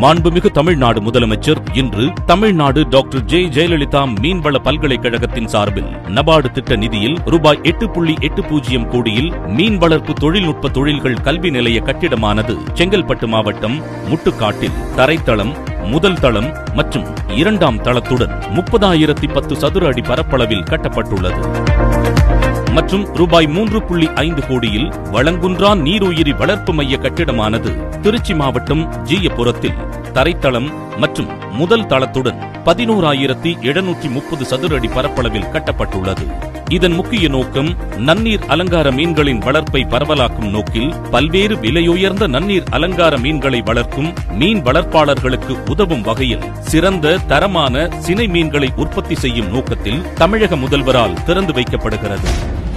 மாண்புமிகு தமிழ்நாடு முதலமைச்சர் இன்று தமிழ்நாடு டாக்டர் ஜே ஜெயலலிதா மீன்வள பல்கலைக்கழகத்தின் சார்பில் நபார்டு திட்ட நிதியில் ரூபாய் எட்டு புள்ளி எட்டு பூஜ்ஜியம் கோடியில் மீன் வளர்ப்பு தொழில்நுட்ப தொழில்கள் கல்வி நிலைய கட்டிடமானது செங்கல்பட்டு மாவட்டம் முட்டுக்காட்டில் தரைத்தளம் முதல் தளம் மற்றும் இரண்டாம் தளத்துடன் முப்பதாயிரத்தி பத்து சதுர அடி பரப்பளவில் கட்டப்பட்டுள்ளது மற்றும் ரூபாய் மூன்று புள்ளி ஐந்து கோடியில் வளங்குன்றா நீருயிரி வளர்ப்பு மைய கட்டிடமானது திருச்சி மாவட்டம் ஜீயபுரத்தில் தரைத்தளம் மற்றும் முதல் தளத்துடன் பதினோராயிரத்தி எழுநூற்றி முப்பது சதுர அடி பரப்பளவில் கட்டப்பட்டுள்ளது இதன் முக்கிய நோக்கம் நன்னீர் அலங்கார மீன்களின் வளர்ப்பை பரவலாக்கும் நோக்கில் பல்வேறு விலையுயர்ந்த நன்னீர் அலங்கார மீன்களை வளர்க்கும் மீன் வளர்ப்பாளர்களுக்கு உதவும் வகையில் சிறந்த தரமான சினை மீன்களை உற்பத்தி செய்யும் நோக்கத்தில் தமிழக முதல்வரால் திறந்து வைக்கப்படுகிறது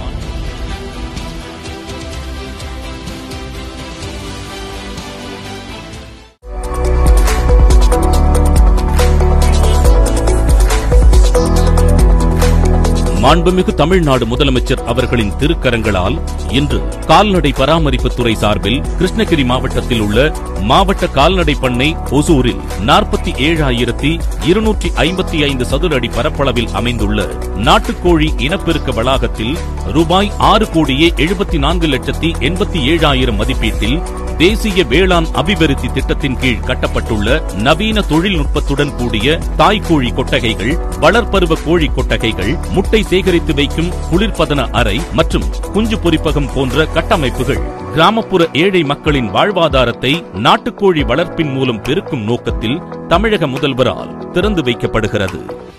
மாண்புமிகு தமிழ்நாடு முதலமைச்சர் அவர்களின் திருக்கரங்களால் இன்று கால்நடை பராமரிப்புத்துறை சார்பில் கிருஷ்ணகிரி மாவட்டத்தில் உள்ள மாவட்ட கால்நடை பண்ணை ஒசூரில் நாற்பத்தி ஏழாயிரத்தி இருநூற்றி ஐம்பத்தி ஐந்து சதுர அடி பரப்பளவில் அமைந்துள்ள நாட்டுக்கோழி இனப்பெருக்க வளாகத்தில் ரூபாய் ஆறு கோடியே எழுபத்தி நான்கு லட்சத்தி எண்பத்தி ஏழாயிரம் மதிப்பீட்டில் தேசிய வேளாண் அபிவிருத்தி திட்டத்தின் கீழ் கட்டப்பட்டுள்ள நவீன தொழில்நுட்பத்துடன் கூடிய தாய்க்கோழி கொட்டகைகள் வளர்ப்பருவ கோழி கொட்டகைகள் முட்டை சேகரித்து வைக்கும் குளிர்பதன அறை மற்றும் குஞ்சு பொரிப்பகம் போன்ற கட்டமைப்புகள் கிராமப்புற ஏழை மக்களின் வாழ்வாதாரத்தை நாட்டுக்கோழி வளர்ப்பின் மூலம் பெருக்கும் நோக்கத்தில் தமிழக முதல்வரால் திறந்து வைக்கப்படுகிறது